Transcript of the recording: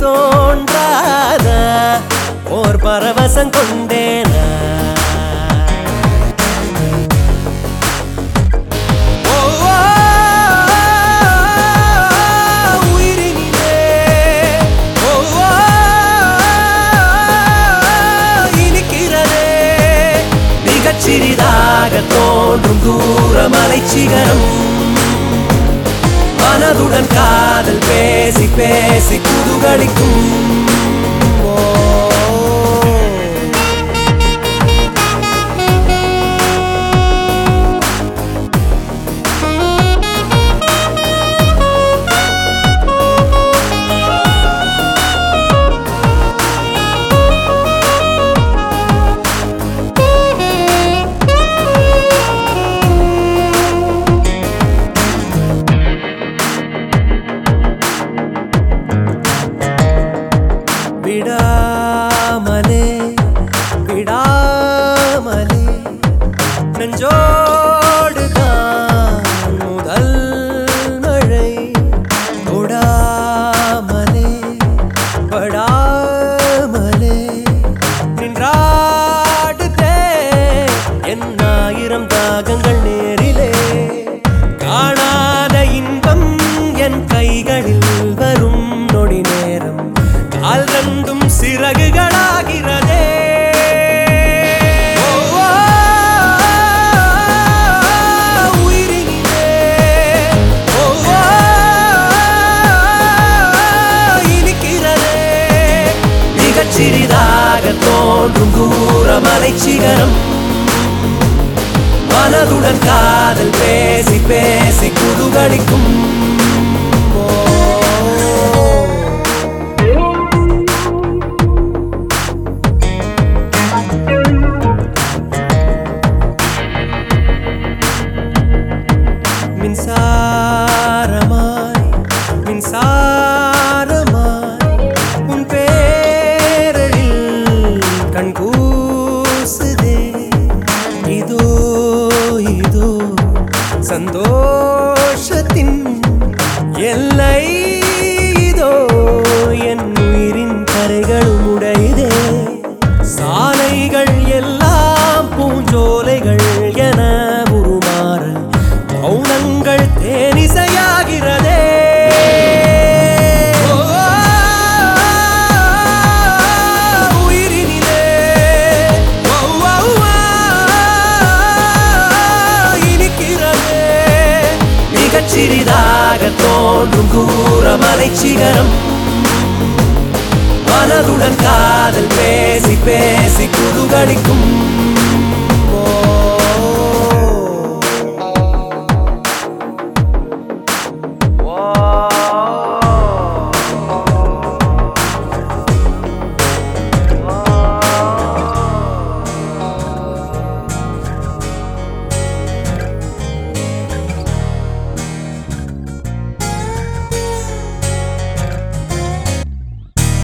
தோன்றாத ஓர் பரவசம் கொண்டேனா ஓ, ஓ, உயிரினிலே. ஓ, ஓ, இனிக்கிறதே. மிகச் சிறிதாக தோன்றும் தூரமலை சிகரம் மனதுடன் காதல் பேசி பேசி குதுகலிக்கும் ஓ விடாமலே விடாமலே நெஞ்சோடுதான் முதல் மழை தொடாமலே படாமலே நின்றாடுதே என் ஆயிரம் தாகங்கள் நேரிலே காணாத இன்பம் என் கைகளில் வரும் நொடி நேரம் கால் ரெண்டும் சிறகுகளாகிறதே ஓ, ஓ, உயிரினிலே. ஓ, ஓ, இனிக்கிறதே. மிகச் சிறிதாக தோன்றும் தூரமலை சிகரம் மனதுடன் காதல் பேசி பேசி குதுகலிக்கும் ஓ மின்சாரமாய் மின்சாரமாய் உன் பேரழில் கண்கூசுதே இதோ இதோ சந்தோஷத்தின் எல்லை இதோ என் உயிரின் கரைகளும் உடையதே சாலைகள் எல்லாம் பூஞ்சோலைகள் என உருமாற மௌனங்கள் தேனிசையாகிறதே ஓ, உயிரினிலே. ஓ, ஓ, ஓ, இனிக்கிறதே. மிகச் சிறிதாக தோன்றும் தூரமலை சிகரம் மனதுடன் காதல் பேசி பேசி குதுகலிக்கும்